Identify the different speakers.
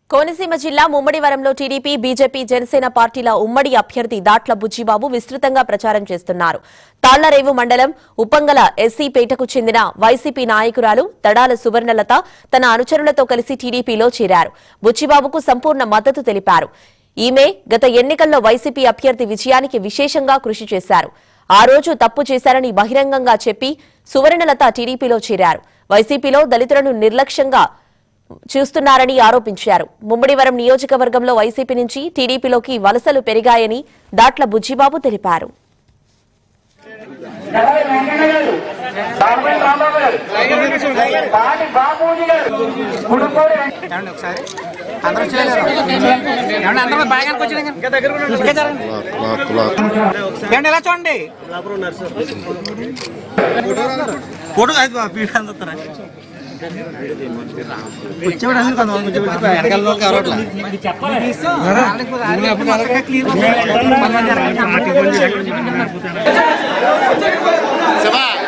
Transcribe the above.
Speaker 1: కోనసీమ జిల్లా ముమ్మడివరంలో TDP BJP Janasena పార్టీల ఉమ్మడి అభ్యర్థి దాట్ల బుజ్జిబాబు విస్తృతంగా ప్రచారం చేస్తున్నారు తాళ్లరేవు మండలం ఉప్పంగల ఎస్సీపేటకు చెందిన వైసీపీ నాయకురాలు తడాల సువర్ణలత తన అనుచరులతో కలిసి టీడీపీలో చేరారు బుచ్చిబాబుకు సంపూర్ణ మద్దతు తెలిపారు ఈమె గత ఎన్నికల్లో వైసీపీ అభ్యర్థి విజయానికి విశేషంగా కృషి చేశారు ఆ రోజు తప్పు చేశారని బహిరంగంగా చెప్పి సువర్ణలత టీడీపీలో చేరారు వైసీపీలో దళితులను నిర్లక్ష్యంగా చూస్తున్నారని ఆరోపించారు ముమ్మడివరం నియోజకవర్గంలో వైసీపీ నుంచి టీడీపీలోకి వలసలు పెరిగాయని దాట్ల బుజ్జిబాబు తెలిపారు
Speaker 2: జగన్ వెంకన్న గారు బాబు రాంబాబు గారు పాటి బాపూజీ గారు కుడుకోడి వెంకన్న
Speaker 3: ఏమండి ఒకసారి అందరూ చేయలేరు ఏమండి అందరూ బాగా వచ్చాడు ఇంకా దగ్గర ఇంకా జరగండి ఏమండి ఇలా చూడండి ఫోటో పీడ అందుతారా వచ్చేవాడు అసలు కొంతమంది కూర్చోబెట్టి వెనకాల వాళ్ళకి ఎవరట్లా
Speaker 4: శివ